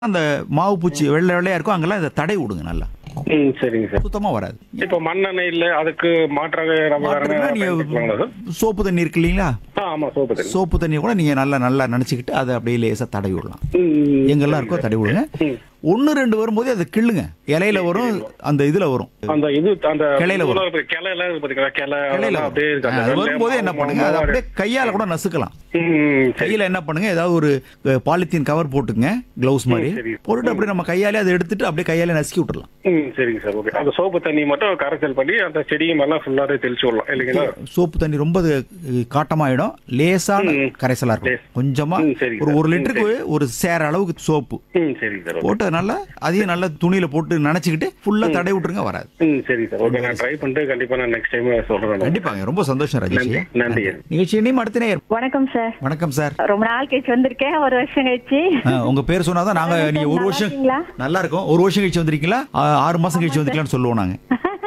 அந்த மாவு பூச்சி வெள்ளை வெள்ளையா இருக்கும் அங்கெல்லாம் இதை தடை விடுங்க நல்லா ம் சரிங்க சார் சுத்தமா வராது இப்போ மண்ணெண்ணெய் இல்ல அதுக்கு மாற்றாக நம்ம வேற மாற்றம்னா என்ன நீங்க பயன்படுத்தலாங்களா சார் சோப்பு தண்ணி இருக்கு இல்லைங்களா ஆ ஆமா சோப்பு தண்ணி சோப்பு தண்ணியை கூட நீங்க நல்லா நல்லா நினைச்சுக்கிட்டு அதை அப்படியே லேசா தடவி விடலாம் ம், எங்கெல்லாம் இருக்கோ தடவி விடுங்க ம். ஒன்னு ரெண்டு வரும்போது அதை கிள்ளுங்க இலையில வரும் அந்த இதுல வரும் அந்த இது அந்த கிளையில வரும். இதெல்லாம் இருக்கு, கிளை எல்லாம் இருக்கு பாத்தீங்களா கிளை கிளையில அதெல்லாம் அப்படியே இருக்கு வரும். அந்த அது வெள்ளை வரும்போது என்ன மா- பண்ணுங்க அதை மா- அப்படியே கையால கூட நசுக்கலாம் ம், ம், சரி கையில என்ன பண்ணுங்க ஏதாவது ஒரு பாலித்தீன் கவர் போட்டுங்க கிளவுஸ் மாதிரி சரி. போட்டுட்டு அப்படியே நம்ம கையாலே அதை எடுத்துட்டு அப்படியே கையாலே நசுக்கி விட்டுறலாம் ம் சரிங்க சார் ஓகே அந்த சோப்பு தண்ணி மட்டும் கரைசல் பண்ணி அந்த செடியும் மேல ஃபுல்லாவே தெளிச்சு விடலாம் இல்லைங்களா சோப்பு தண்ணி ரொம்ப அது காட்டமாயிடும் லேசான கரைசலா இருக்கும் லேஸ். கொஞ்சமா ம், சரி ஒரு சார். ஒரு ம், லிட்டருக்கு ஒரு சேர அளவுக்கு சோப்பு ம் சரிங்க சார் ஓகே போட்டு நல்லா அதையும் நல்லா துணியில போட்டு நனைச்சுக்கிட்டு ஃபுல்லா தடை விட்டுருங்க வராது ம் சரிங்க சார் ஓகே நான் ட்ரை பண்ணிட்டு கண்டிப்பா நான் நெக்ஸ்ட் டைம் சொல்றேன் கண்டிப்பாங்க ரொம்ப சந்தோஷம் ராஜேஷ் நன்றி, நன்றி. நிகழ்ச்சி இனியும் அடுத்த நேயர் வணக்கம் சார் வணக்கம் சார் ரொம்ப நாள் கழிச்சு வந்திருக்கேன் ஒரு வருஷம் கழிச்சு ஆ, உங்க பேர் சொன்னாதான் நாங்க வணக்கம் நீங்க ஒரு நல்லா வருஷம் இருக்கீங்களா? நல்லா இருக்கும் ஒரு வருஷம் கழிச்சு வந்திருக்கீங்களா ஆ, ஆறு மாசம் கழிச்சு வந்திருக்கீங்களான்னு சொல்லுவோம் நாங்க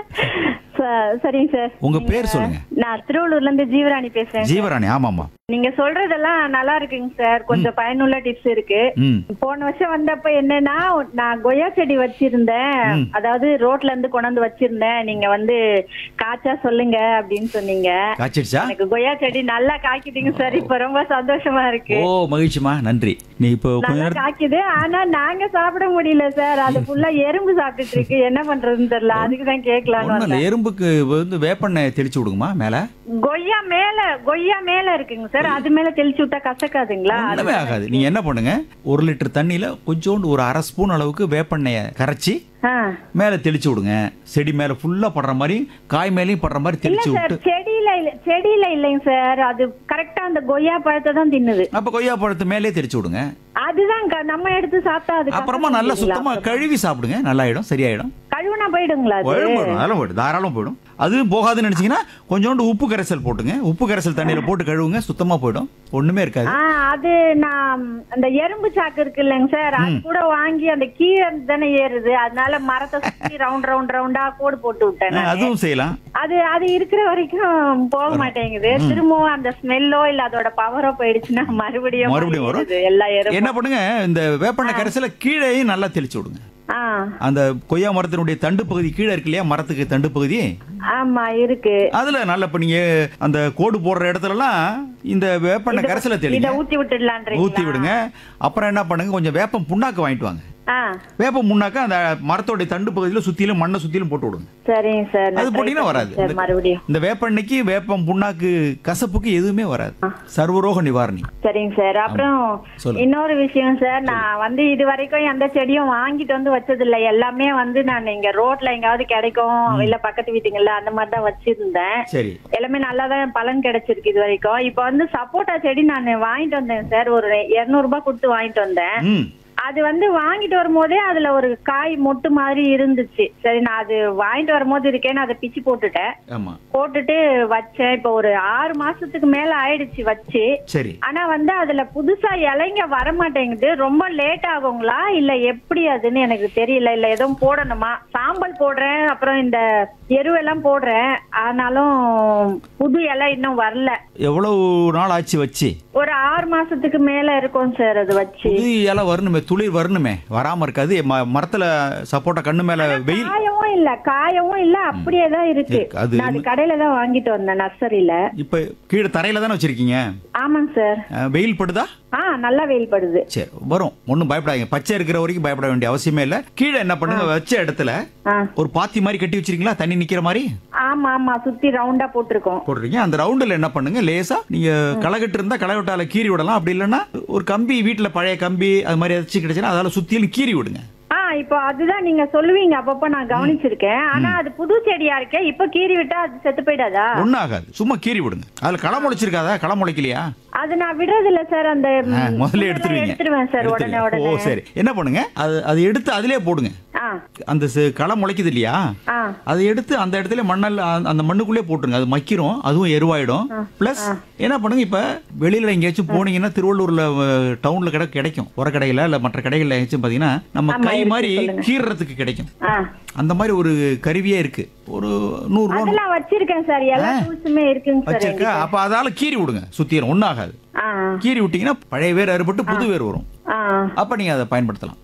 ச- சரிங்க சார் உங்க பேர் சொல்லுங்க நான் திருவள்ளூர்ல இருந்து ஜீவராணி பேசுறேன் ஜீவராணி ஆமாமா நீங்க சொல்றதெல்லாம் நல்லா இருக்குங்க சார் கொஞ்சம் பயனுள்ள டிப்ஸ் இருக்கு ம் போன வருஷம் வந்தப்ப என்னன்னா நான் கொய்யா செடி வச்சிருந்தேன் அதாவது ரோட்ல இருந்து கொண்டாந்து வச்சிருந்தேன் நீங்க வந்து காய்ச்சா சொல்லுங்க அப்படின்னு சொன்னீங்க காய்ச்சிடுச்சா எனக்கு கொய்யா செடி நல்லா காய்க்குதுங்க சார் இப்ப ரொம்ப சந்தோஷமா இருக்கு ஓ மகிழ்ச்சிமா நன்றி நீ இப்போ கொஞ்ச நல்லா நேரம் காய்க்குது ஆனா நாங்க சாப்பிட முடியல சார் அது ஃபுல்லா எறும்பு சாப்பிட்டுட்டு இருக்கு என்ன பண்றதுன்னு தெரியல அதுக்கு தான் கேட்கலான்னு ஒண்ணும் வந்தேன் இல்ல எறும்புக்கு வந்து வேப்பெண்ணெய் தெளிச்சு விடுங்கம்மா மேல கொய்யா மேல கொய்யா மேல இருக்குங்க சார் அது மேல தெளிச்சு விட்டா கசக்காதுங்களா ஒண்ணுமே ஆகாது நீங்க என்ன பண்ணுங்க ஒரு லிட்டர் தண்ணியில கொஞ்சோண்டு ஒரு அரை ஸ்பூன் அளவுக்கு வேப்பெண்ணெய கரைச்சி ஆ. மேல தெளிச்சு விடுங்க செடி மேல ஃபுல்லா படுற மாதிரி காய் மேலயும் படுற மாதிரி இல்ல தெளிச்சு சார் விட்டு செடியில இல்ல செடியில இல்லைங்க சார் அது கரெக்டா அந்த கொய்யா பழத்தை தான் தின்னுது அப்ப கொய்யா பழத்து மேலே தெளிச்சு விடுங்க அதுதான் க- நம்ம எடுத்து சாப்பிட்டா அது அப்புறமா நல்லா கசக்குதுங்களா? சுத்தமா கழுவி சாப்பிடுங்க நல்லாயிடும் சரியாயிடும் கழுவுனா போயிடுங்களா அது போயிடும் போயிடும் அதெல்லாம் போயிடும் தாராளம் போயிடும் அது போகாதுன்னு நினைச்சீங்கன்னா கொஞ்சோண்டு உப்பு கரைசல் போட்டுங்க உப்பு கரைசல் தண்ணியில போட்டு கழுவுங்க சுத்தமா போயிடும் ஒண்ணுமே இருக்காது ஆ அது நான் அந்த எறும்பு சாக்கு இருக்கு இல்லைங்க சார் அது கூட வாங்கி அந்த கீழே தானே ஏறுது அதனால மரத்தை சுத்தி ரவுண்ட் ரவுண்ட் ரவுண்டா கோடு போட்டு விட்டேன் ஆ, நானு. அதுவும் செய்யலாம் அது அது இருக்கிற வரைக்கும் போக மாட்டேங்குது திரும்பவும் அந்த ஸ்மெல்லோ இல்ல அதோட பவரோ போயிடுச்சுன்னா மறுபடியும் மறுபடியும் வரும். ஏறுது, எல்லா எறும்பும் என்ன பண்ணுங்க இந்த வேப்பெண்ணெய் கரைசல கீழேயும் நல்லா தெளிச்சு விடுங்க ஆ அந்த கொய்யா மரத்தினுடைய தண்டு பகுதி கீழே இருக்கு இல்லையா மரத்துக்கு தண்டு பகுதி ஆமா இருக்கு அதுல நல்ல இப்ப நீங்க அந்த கோடு போடுற இடத்துலலாம் இந்த வேப்பெண்ணெய் கரைசல இத தெளிங்க ஊத்தி விட்டுடலான்றீங்களா ஊத்தி விடுங்க அப்புறம் என்ன பண்ணுங்க கொஞ்சம் வேப்பம் புண்ணாக்கு வாங்கிட்டு வாங்க ஆ வேப்பம் புண்ணாக்க அந்த மரத்தோடைய தண்டு பகுதியில சுத்திலும் மண்ணை சுத்திலும் போட்டு விடுங்க சரிங்க சார் நான் அது try போட்டீங்கன்னா பண்றேன் வராது சார் இந்த- மறுபடியும் இந்த வேப்பெண்ணெய்க்கு வேப்பம் புண்ணாக்கு கசப்புக்கு எதுவுமே வராது சர்வரோக நிவாரணி சரிங்க சார் அப்புறம் சொல்லுங்க. இன்னொரு விஷயம் சார் நான் வந்து இது வரைக்கும் எந்த செடியும் வாங்கிட்டு வந்து வச்சது இல்ல எல்லாமே வந்து நான் இங்க ரோட்ல எங்காவது கிடைக்கும் இல்ல பக்கத்து வீட்டுங்கள்ல அந்த மாதிரி தான் வச்சிருந்தேன் சரி எல்லாமே நல்லா தான் பலன் கிடைச்சிருக்கு இது வரைக்கும் இப்போ வந்து சப்போட்டா செடி நான் வாங்கிட்டு வந்தேன் சார் ஒரு 200 ரூபாய் கொடுத்து வாங்கிட்டு வந்தேன் ம் அது வந்து வாங்கிட்டு வரும்போதே அதுல ஒரு காய் மொட்டு மாதிரி இருந்துச்சு சரி நான் அது வாங்கிட்டு வரும்போது இருக்கேன்னு அதை பிச்சு போட்டுட்டேன் ஆமா போட்டுட்டு வச்சேன் இப்போ ஒரு ஆறு மாசத்துக்கு மேல ஆயிடுச்சு வச்சு சரி ஆனா வந்து அதுல புதுசா இலைங்க வர மாட்டேங்குது ரொம்ப லேட் ஆகுங்களா இல்ல எப்படி அதுன்னு எனக்கு தெரியல இல்ல எதுவும் போடணுமா சாம்பல் போடுறேன் அப்புறம் இந்த எருவெல்லாம் போடுறேன் ஆனாலும் புது இலை இன்னும் வரல எவ்வளவு நாள் ஆச்சு வச்சு ஒரு ஆறு மாசத்துக்கு மேல இருக்கும் சார் அது வச்சு புது இலை வரணுமே துளிர் வரணுமே வராம இருக்காது ம- மரத்துல சப்போட்டா கண்ணு மேல வெயில் காயவும் இல்ல காயவும் இல்ல அப்படியே தான் இருக்கு இருக்கு. அது நான் அது கடையில தான் வாங்கிட்டு வந்தேன் நர்சரியில இப்ப கீழே தரையில தானே வச்சிருக்கீங்க ஆமாங்க சார் அஹ், வெயில் படுதா ஆ நல்லா வெயில் படுது சரி வரும் ஒன்றும் பயப்படாதீங்க பச்சை இருக்கிற வரைக்கும் பயப்பட வேண்டிய அவசியமே இல்லை கீழே என்ன பண்ணுங்க வச்ச இடத்துல ஆ ஒரு பாத்தி மாதிரி கட்டி வச்சிருக்கீங்களா தண்ணி நிக்கிற மாதிரி ஆமா ஆமா சுத்தி ரவுண்டா போட்டிருக்கோம் போடுறீங்க அந்த ரவுண்டில் என்ன பண்ணுங்க லேசா நீங்க களகட்டு இருந்தா களகட்டால கீறி விடலாம் அப்படி இல்லைன்னா ஒரு கம்பி வீட்டுல பழைய கம்பி அது மாதிரி ஏதாச்சும் கிடைச்சுன்னா அதால சுத்திலும் கீறி விடுங்க ஆ இப்போ அதுதான் நீங்க சொல்லுவீங்க அப்பப்ப நான் கவனிச்சிருக்கேன் ஆனா அது புது செடியா இருக்கே இப்ப கீறி விட்டா அது செத்து போயிடாதா ஒன்றும் ஆகாது சும்மா கீறி விடுங்க அதுல களை முளைச்சிருக்காதா களை முளைக்கலையா அது நான் விடுறது இல்ல சார் அந்த ம், ஆ, முதல்ல புல்லுலாம் எடுத்துருவீங்க எடுத்துருவேன் சார் உடனே எடுத்துருவீங்க. ஓ உடனே சரி என்ன பண்ணுங்க அது அது எடுத்து அதிலே போடுங்க ஆ அந்த ச- களை முளைக்குது இல்லையா ஆ அதை எடுத்து அந்த இடத்துல மண்ணல் அந்த- அந்த மண்ணுக்குள்ளே போட்டுருங்க அது மக்கிரும் அதுவும் எருவாயிடும் பிளஸ் என்ன பண்ணுங்க இப்ப வெளியில எங்கேயாச்சும் போனீங்கன்னா திருவள்ளூர்ல அஹ், டவுன்ல கிட கிடைக்கும் உரக்கடையில இல்ல மற்ற கடைகள்ல எங்கேயாச்சும் பாத்தீங்கன்னா நம்ம ஆமா, கை இருக்கு, மாதிரி சொல்லுங்க. கீறுறதுக்கு கிடைக்கும் ஆ அந்த மாதிரி ஒரு கருவியே இருக்கு ஒரு நூறு ரூபா அதெல்லாம் வச்சிருக்கேன் சார் எல்லா டூல்ஸுமே இருக்குங்க சார் வச்சிருக்க அப்ப அதால கீறி விடுங்க சுத்திரும் ஒன்றும் ஆகாது ஆ கீறி விட்டீங்கன்னா பழைய வேர் அறுபட்டு புது வேர் வரும் ஆ அப்ப நீங்க அதை பயன்படுத்தலாம்